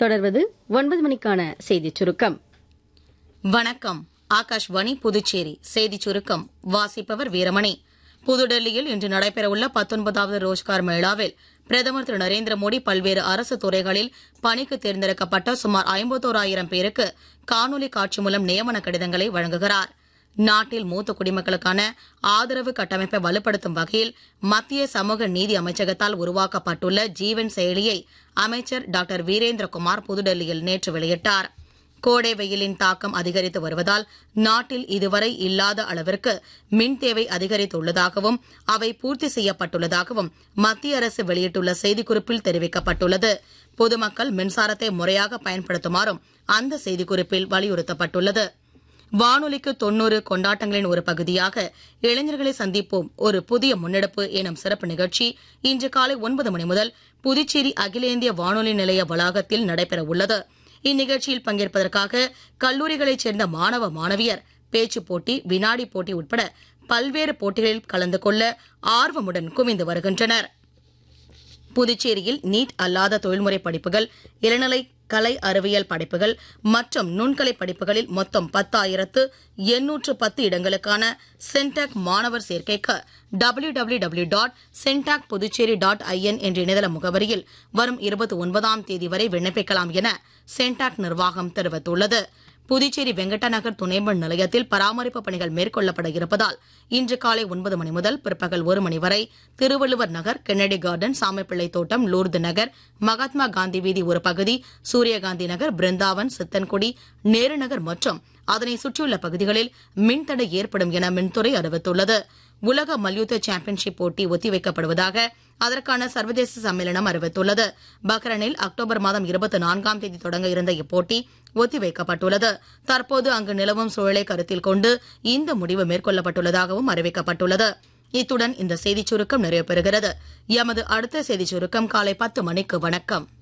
தொடர்வது ஒன்பது மணிக்கான செய்திச் சுருக்கம் வணக்கம் ஆகாஷ்வாணி புதுச்சேரி செய்திச் சுருக்கம் வாசிப்பவர் வீரமணி புதுடெல்லியில் இன்று நடைபெறவுள்ள பத்தொன்பதாவது ரோஜ்கார் மேளாவில் பிரதமர் திரு நரேந்திர மோடி பல்வேறு அரசு துறைகளில் பணிக்கு தேர்ந்தெடுக்கப்பட்ட சுமார் ஐம்பத்தோராயிரம் பேருக்கு காணொலி காட்சி மூலம் நியமன கடிதங்களை வழங்குகிறார் நாட்டில் மூத்த குடிமக்களுக்கான ஆதரவு கட்டமைப்பை வலுப்படுத்தும் வகையில் மத்திய சமூக நீதி அமைச்சகத்தால் உருவாக்கப்பட்டுள்ள ஜீவன் செயலியை அமைச்சர் டாக்டர் வீரேந்திரகுமார் புதுடெல்லியில் நேற்று வெளியிட்டார் கோடை வெயிலின் தாக்கம் அதிகரித்து வருவதால் நாட்டில் இதுவரை இல்லாத அளவிற்கு மின் தேவை அதிகரித்துள்ளதாகவும் அவை பூர்த்தி செய்யப்பட்டுள்ளதாகவும் மத்திய அரசு வெளியிட்டுள்ள செய்திக்குறிப்பில் தெரிவிக்கப்பட்டுள்ளது பொதுமக்கள் மின்சாரத்தை முறையாக பயன்படுத்துமாறும் அந்த செய்திக்குறிப்பில் வலியுறுத்தப்பட்டுள்ளது வானொலிக்கு தொன்னூறு கொண்டாட்டங்களின் ஒரு பகுதியாக இளைஞர்களை சந்திப்போம் ஒரு புதிய முன்னெடுப்பு எனும் சிறப்பு நிகழ்ச்சி இன்று காலை ஒன்பது மணி முதல் புதுச்சேரி அகில இந்திய வானொலி நிலைய வளாகத்தில் நடைபெற உள்ளது இந்நிகழ்ச்சியில் பங்கேற்பதற்காக கல்லூரிகளைச் சேர்ந்த மாணவ மாணவியர் பேச்சுப் போட்டி வினாடி போட்டி உட்பட பல்வேறு போட்டிகளில் கலந்து கொள்ள ஆர்வமுடன் குவிந்து வருகின்றனர் புதுச்சேரியில் நீட் அல்லாத தொழில்முறை படிப்புகள் இளநிலை கலை அறிவியல் படிப்புகள் மற்றும் நுண்கலை படிப்புகளில் மொத்தம் பத்தாயிரத்து எண்ணூற்று பத்து இடங்களுக்கான சென்டாக் மாணவர் சேர்க்கைக்கு W W W dot Centac Puducherry dot I N என்ற இணையதள முகவரியில் வரும் இருபத்தி ஒன்பதாம் தேதி வரை விண்ணப்பிக்கலாம் என சென்டாக் நிர்வாகம் தெரிவித்துள்ளது புதுச்சேரி வெங்கட்ட நகர் துணைமின் நிலையத்தில் பராமரிப்பு பணிகள் மேற்கொள்ளப்பட இருப்பதால் இன்று காலை ஒன்பது மணி முதல் பிற்பகல் ஒரு மணி வரை திருவள்ளுவர் நகர் கென்னடி கார்டன் சாமிப்பிள்ளை தோட்டம் லூர்து நகர் மகாத்மா காந்தி வீதி ஒரு பகுதி சூரியகாந்தி நகர் பிருந்தாவன் சித்தன்குடி நேரு நகர் மற்றும் அதனை சுற்றியுள்ள பகுதிகளில் மின்தடை ஏற்படும் என மின்துறை அறிவித்துள்ளது உலக மல்யுத்த சாம்பியன்ஷிப் போட்டி ஒத்திவைக்கப்படுவதாக அதற்கான சர்வதேச சம்மேளனம் அறிவித்துள்ளது பக்ரனில் அக்டோபர் மாதம் இருபத்தி நான்காம் தேதி தொடங்க இருந்த இப்போட்டி ஒத்திவைக்கப்பட்டுள்ளது தற்போது அங்கு நிலவும் சூழலை கருத்தில் கொண்டு இந்த முடிவு மேற்கொள்ளப்பட்டுள்ளதாகவும் அறிவிக்கப்பட்டுள்ளது இத்துடன் இந்த செய்திச் சுருக்கம் நிறைவு பெறுகிறது எமது அடுத்த செய்திச் சுருக்கம் காலை பத்து மணிக்கு வணக்கம்